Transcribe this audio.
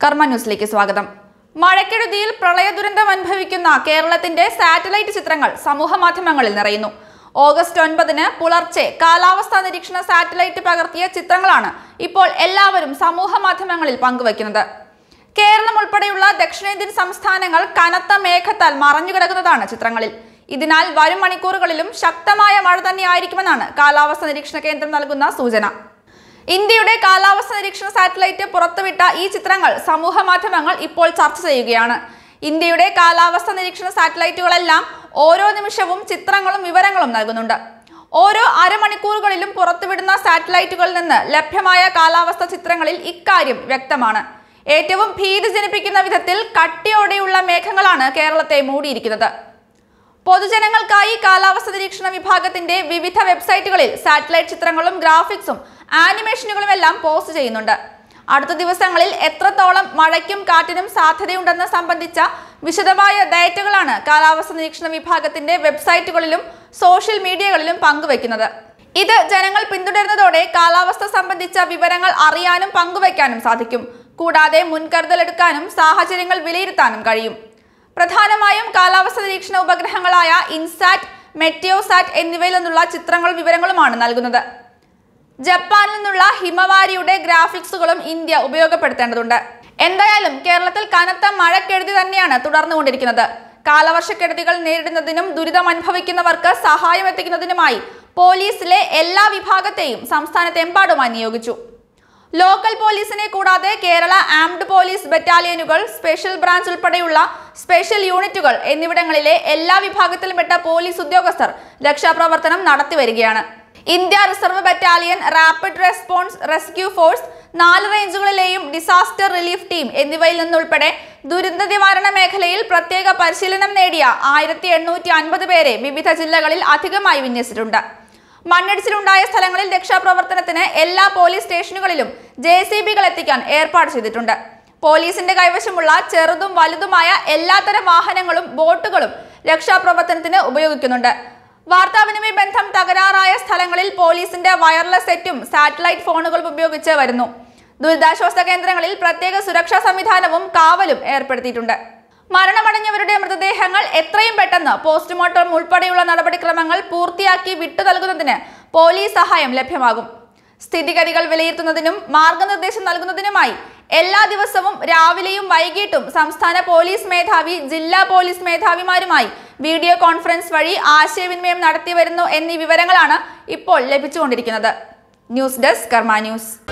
കർമ്മ ന്യൂസിലേക്ക് സ്വാഗതം മഴക്കെടുതിയിൽ പ്രളയ ദുരന്തം അനുഭവിക്കുന്ന കേരളത്തിന്റെ സാറ്റലൈറ്റ് ചിത്രങ്ങൾ സമൂഹ മാധ്യമങ്ങളിൽ നിറയുന്നു ഓഗസ്റ്റ് ഒൻപതിന് പുലർച്ചെ കാലാവസ്ഥാ നിരീക്ഷണ സാറ്റലൈറ്റ് പകർത്തിയ ചിത്രങ്ങളാണ് ഇപ്പോൾ എല്ലാവരും സമൂഹ മാധ്യമങ്ങളിൽ പങ്കുവയ്ക്കുന്നത് കേരളം ഉൾപ്പെടെയുള്ള ദക്ഷിണേന്ത്യൻ സംസ്ഥാനങ്ങൾ കനത്ത മേഘത്താൽ മറഞ്ഞുകിടക്കുന്നതാണ് ചിത്രങ്ങളിൽ ഇതിനാൽ വരും മണിക്കൂറുകളിലും ശക്തമായ മഴ തന്നെയായിരിക്കുമെന്നാണ് കാലാവസ്ഥാ നിരീക്ഷണ കേന്ദ്രം നൽകുന്ന സൂചന ഇന്ത്യയുടെ കാലാവസ്ഥ നിരീക്ഷണ സാറ്റലൈറ്റ് പുറത്തുവിട്ട ഈ ചിത്രങ്ങൾ സമൂഹ മാധ്യമങ്ങൾ ഇപ്പോൾ ചർച്ച ചെയ്യുകയാണ് ഇന്ത്യയുടെ കാലാവസ്ഥ നിരീക്ഷണ സാറ്റലൈറ്റുകളെല്ലാം ഓരോ നിമിഷവും ചിത്രങ്ങളും വിവരങ്ങളും നൽകുന്നുണ്ട് ഓരോ അരമണിക്കൂറുകളിലും പുറത്തുവിടുന്ന സാറ്റലൈറ്റുകളിൽ നിന്ന് ലഭ്യമായ കാലാവസ്ഥ ചിത്രങ്ങളിൽ ഇക്കാര്യം വ്യക്തമാണ് ഏറ്റവും ഭീതി ജനിപ്പിക്കുന്ന വിധത്തിൽ കട്ടിയോടെയുള്ള മേഘങ്ങളാണ് കേരളത്തെ മൂടിയിരിക്കുന്നത് പൊതുജനങ്ങൾക്കായി കാലാവസ്ഥ നിരീക്ഷണ വിഭാഗത്തിന്റെ വിവിധ വെബ്സൈറ്റുകളിൽ സാറ്റലൈറ്റ് ചിത്രങ്ങളും ഗ്രാഫിക്സും ആനിമേഷനുകളും എല്ലാം പോസ്റ്റ് ചെയ്യുന്നുണ്ട് അടുത്ത ദിവസങ്ങളിൽ എത്രത്തോളം മഴയ്ക്കും കാറ്റിനും സാധ്യതയുണ്ടെന്ന് സംബന്ധിച്ച വിശദമായ ഡേറ്റകളാണ് കാലാവസ്ഥ നിരീക്ഷണ വിഭാഗത്തിന്റെ വെബ്സൈറ്റുകളിലും സോഷ്യൽ മീഡിയകളിലും പങ്കുവയ്ക്കുന്നത് ഇത് ജനങ്ങൾ പിന്തുടരുന്നതോടെ കാലാവസ്ഥ സംബന്ധിച്ച വിവരങ്ങൾ അറിയാനും പങ്കുവയ്ക്കാനും സാധിക്കും കൂടാതെ മുൻകരുതലെടുക്കാനും സാഹചര്യങ്ങൾ വിലയിരുത്താനും കഴിയും പ്രധാനമായും കാലാവസ്ഥ നിരീക്ഷണ ഉപഗ്രഹങ്ങളായ ഇൻസാറ്റ് മെറ്റിയോസാറ്റ് എന്നിവയിൽ നിന്നുള്ള ചിത്രങ്ങളും വിവരങ്ങളുമാണ് നൽകുന്നത് ജപ്പാനിൽ നിന്നുള്ള ഹിമവാരിയുടെ ഗ്രാഫിക്സുകളും ഇന്ത്യ ഉപയോഗപ്പെടുത്തേണ്ടതുണ്ട് എന്തായാലും കേരളത്തിൽ കനത്ത മഴക്കെടുതി തന്നെയാണ് തുടർന്നുകൊണ്ടിരിക്കുന്നത് കാലവർഷക്കെടുതികൾ നേരിടുന്നതിനും ദുരിതം അനുഭവിക്കുന്നവർക്ക് സഹായം എത്തിക്കുന്നതിനുമായി പോലീസിലെ എല്ലാ വിഭാഗത്തെയും സംസ്ഥാനത്തെമ്പാടുമായി നിയോഗിച്ചു ലോക്കൽ പോലീസിനെ കൂടാതെ കേരള ആംഡ് പോലീസ് ബറ്റാലിയനുകൾ സ്പെഷ്യൽ ബ്രാഞ്ച് ഉൾപ്പെടെയുള്ള സ്പെഷ്യൽ യൂണിറ്റുകൾ എന്നിവിടങ്ങളിലെ എല്ലാ വിഭാഗത്തിലുംപ്പെട്ട പോലീസ് ഉദ്യോഗസ്ഥർ രക്ഷാപ്രവർത്തനം നടത്തിവരികയാണ് India reserve battalion rapid response rescue force നാല് റേഞ്ചുകളിലെയും ഡിസാസ്റ്റർ റിലീഫ് ടീം എന്നിവയിൽ നിന്നുൾപ്പെടെ ദുരന്ത നിവാരണ മേഖലയിൽ പ്രത്യേക പരിശീലനം നേടിയ ആയിരത്തി എണ്ണൂറ്റി അൻപത് പേരെ വിവിധ ജില്ലകളിൽ അധികമായി വിന്യസിച്ചിട്ടുണ്ട് മണ്ണിടിച്ചിലുണ്ടായ സ്ഥലങ്ങളിൽ രക്ഷാപ്രവർത്തനത്തിന് എല്ലാ പോലീസ് സ്റ്റേഷനുകളിലും ജെ സി ബികൾ എത്തിക്കാൻ ഏർപ്പാട് ചെയ്തിട്ടുണ്ട് പോലീസിന്റെ കൈവശമുള്ള ചെറുതും വലുതുമായ എല്ലാത്തരം വാഹനങ്ങളും ബോട്ടുകളും രക്ഷാപ്രവർത്തനത്തിന് ഉപയോഗിക്കുന്നുണ്ട് വാർത്താവിനിമയ ബന്ധം തകരാറായ സ്ഥലങ്ങളിൽ പോലീസിന്റെ വയർലെസ് സെറ്റും സാറ്റലൈറ്റ് ഫോണുകളും ഉപയോഗിച്ച് വരുന്നു ദുരിതാശ്വാസ കേന്ദ്രങ്ങളിൽ പ്രത്യേക സുരക്ഷാ സംവിധാനവും കാവലും ഏർപ്പെടുത്തിയിട്ടുണ്ട് മരണമടഞ്ഞവരുടെ മൃതദേഹങ്ങൾ എത്രയും പെട്ടെന്ന് പോസ്റ്റ്മോർട്ടം ഉൾപ്പെടെയുള്ള നടപടിക്രമങ്ങൾ പൂർത്തിയാക്കി വിട്ടു നൽകുന്നതിന് പോലീസ് സഹായം ലഭ്യമാകും സ്ഥിതിഗതികൾ വിലയിരുത്തുന്നതിനും മാർഗനിർദ്ദേശം നൽകുന്നതിനുമായി എല്ലാ ദിവസവും രാവിലെയും വൈകിട്ടും സംസ്ഥാന പോലീസ് മേധാവി ജില്ലാ പോലീസ് മേധാവിമാരുമായി വീഡിയോ കോൺഫറൻസ് വഴി ആശയവിനിമയം നടത്തിവരുന്നു എന്നീ വിവരങ്ങളാണ് ഇപ്പോൾ ലഭിച്ചുകൊണ്ടിരിക്കുന്നത് ന്യൂസ് ഡെസ്ക് കർമ്മ ന്യൂസ്